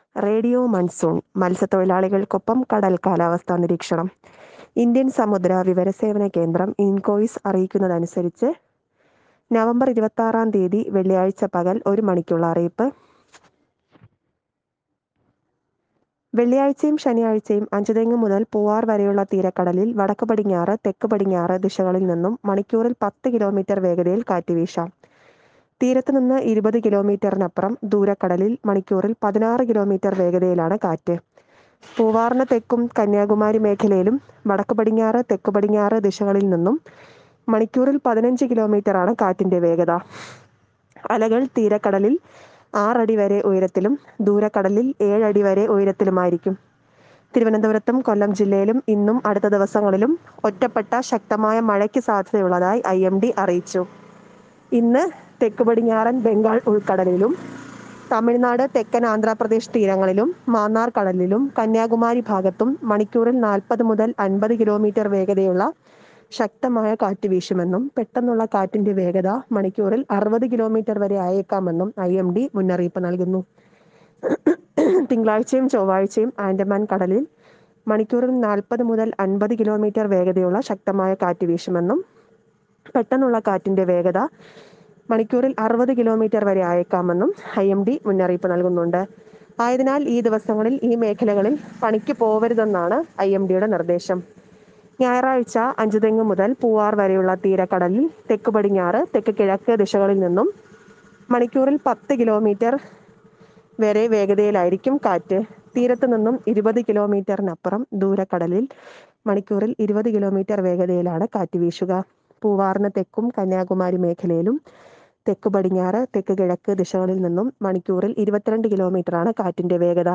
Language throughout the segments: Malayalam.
റേഡിയോ മൺസൂൺ മത്സ്യത്തൊഴിലാളികൾക്കൊപ്പം കടൽ കാലാവസ്ഥാ നിരീക്ഷണം ഇന്ത്യൻ സമുദ്ര വിവരസേവന കേന്ദ്രം ഇൻകോയിസ് അറിയിക്കുന്നതനുസരിച്ച് നവംബർ ഇരുപത്തി ആറാം തീയതി വെള്ളിയാഴ്ച പകൽ ഒരു മണിക്കുള്ള അറിയിപ്പ് വെള്ളിയാഴ്ചയും ശനിയാഴ്ചയും അഞ്ചുതെങ്ങ് മുതൽ പൂവാർ വരെയുള്ള തീരക്കടലിൽ വടക്ക് പടിഞ്ഞാറ് തെക്ക് പടിഞ്ഞാറ് ദിശകളിൽ നിന്നും മണിക്കൂറിൽ പത്ത് കിലോമീറ്റർ വേഗതയിൽ കാറ്റ് വീശാം തീരത്ത് നിന്ന് ഇരുപത് കിലോമീറ്ററിനപ്പുറം ദൂരക്കടലിൽ മണിക്കൂറിൽ പതിനാറ് കിലോമീറ്റർ വേഗതയിലാണ് കാറ്റ് പൂവാറിന് തെക്കും കന്യാകുമാരി മേഖലയിലും വടക്ക് പടിഞ്ഞാറ് തെക്ക് പടിഞ്ഞാറ് ദിശകളിൽ നിന്നും മണിക്കൂറിൽ പതിനഞ്ച് കിലോമീറ്ററാണ് കാറ്റിന്റെ വേഗത അലകൾ തീരക്കടലിൽ ആറടി വരെ ഉയരത്തിലും ദൂരക്കടലിൽ ഏഴടി വരെ ഉയരത്തിലുമായിരിക്കും തിരുവനന്തപുരത്തും കൊല്ലം ജില്ലയിലും ഇന്നും അടുത്ത ദിവസങ്ങളിലും ഒറ്റപ്പെട്ട ശക്തമായ മഴയ്ക്ക് സാധ്യതയുള്ളതായി ഐ എം ഡി അറിയിച്ചു ഇന്ന് തെക്ക് പടിഞ്ഞാറൻ ബംഗാൾ ഉൾക്കടലിലും തമിഴ്നാട് തെക്കൻ ആന്ധ്രാപ്രദേശ് തീരങ്ങളിലും മാന്നാർ കടലിലും കന്യാകുമാരി ഭാഗത്തും മണിക്കൂറിൽ നാൽപ്പത് മുതൽ അൻപത് കിലോമീറ്റർ വേഗതയുള്ള ശക്തമായ കാറ്റ് വീശുമെന്നും പെട്ടെന്നുള്ള കാറ്റിന്റെ വേഗത മണിക്കൂറിൽ അറുപത് കിലോമീറ്റർ വരെ അയേക്കാമെന്നും ഐ എം ഡി മുന്നറിയിപ്പ് നൽകുന്നു തിങ്കളാഴ്ചയും ചൊവ്വാഴ്ചയും ആൻഡമാൻ കടലിൽ മണിക്കൂറിൽ നാൽപ്പത് മുതൽ അൻപത് കിലോമീറ്റർ വേഗതയുള്ള ശക്തമായ കാറ്റ് വീശുമെന്നും പെട്ടെന്നുള്ള കാറ്റിന്റെ വേഗത മണിക്കൂറിൽ അറുപത് കിലോമീറ്റർ വരെ അയക്കാമെന്നും ഐ എം ഡി മുന്നറിയിപ്പ് നൽകുന്നുണ്ട് ആയതിനാൽ ഈ ദിവസങ്ങളിൽ ഈ മേഖലകളിൽ പണിക്ക് പോവരുതെന്നാണ് ഐ എം ഡിയുടെ നിർദ്ദേശം ഞായറാഴ്ച അഞ്ചുതെങ്ങ് മുതൽ പൂവാർ വരെയുള്ള തീരക്കടലിൽ തെക്ക് പടിഞ്ഞാറ് തെക്ക് കിഴക്ക് ദിശകളിൽ നിന്നും മണിക്കൂറിൽ പത്ത് കിലോമീറ്റർ വരെ വേഗതയിലായിരിക്കും കാറ്റ് തീരത്ത് നിന്നും ഇരുപത് കിലോമീറ്ററിനപ്പുറം ദൂരക്കടലിൽ മണിക്കൂറിൽ ഇരുപത് കിലോമീറ്റർ വേഗതയിലാണ് കാറ്റ് വീശുക പൂവാറിന് തെക്കും കന്യാകുമാരി മേഖലയിലും തെക്ക് പടിഞ്ഞാറ് തെക്ക് കിഴക്ക് ദിശകളിൽ നിന്നും മണിക്കൂറിൽ ഇരുപത്തിരണ്ട് കിലോമീറ്ററാണ് കാറ്റിന്റെ വേഗത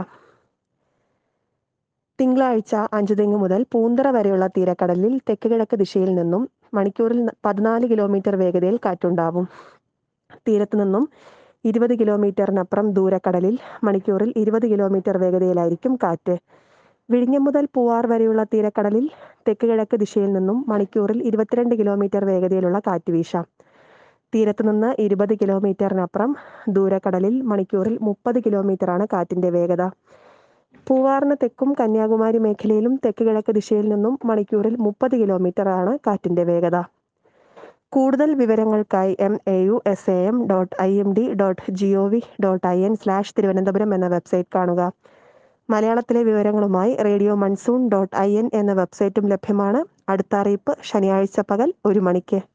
തിങ്കളാഴ്ച അഞ്ചുതെങ്ങ് മുതൽ പൂന്തറ വരെയുള്ള തീരക്കടലിൽ തെക്ക് കിഴക്ക് ദിശയിൽ നിന്നും മണിക്കൂറിൽ പതിനാല് കിലോമീറ്റർ വേഗതയിൽ കാറ്റുണ്ടാവും തീരത്ത് നിന്നും ഇരുപത് കിലോമീറ്ററിനപ്പുറം ദൂരക്കടലിൽ മണിക്കൂറിൽ ഇരുപത് കിലോമീറ്റർ വേഗതയിലായിരിക്കും കാറ്റ് വിഴിഞ്ഞം മുതൽ പൂവാർ വരെയുള്ള തീരക്കടലിൽ തെക്ക് കിഴക്ക് ദിശയിൽ നിന്നും മണിക്കൂറിൽ ഇരുപത്തിരണ്ട് കിലോമീറ്റർ വേഗതയിലുള്ള കാറ്റ് വീശാം തീരത്ത് നിന്ന് ഇരുപത് കിലോമീറ്ററിനപ്പുറം ദൂരക്കടലിൽ മണിക്കൂറിൽ മുപ്പത് കിലോമീറ്ററാണ് കാറ്റിന്റെ വേഗത പൂവാറിന് തെക്കും കന്യാകുമാരി മേഖലയിലും തെക്ക് കിഴക്ക് ദിശയിൽ നിന്നും മണിക്കൂറിൽ മുപ്പത് കിലോമീറ്ററാണ് കാറ്റിന്റെ വേഗത കൂടുതൽ വിവരങ്ങൾക്കായി M A U S A M dot I M D dot G O V dot I N slash Thiruvananthapuram എന്ന വെബ്സൈറ്റ് കാണുക മലയാളത്തിലെ വിവരങ്ങളുമായി radio monsoon dot I N എന്ന വെബ്സൈറ്റും ലഭ്യമാണ് അടുത്ത അറിയിപ്പ് ശനിയാഴ്ച പകൽ ഒരു മണിക്ക്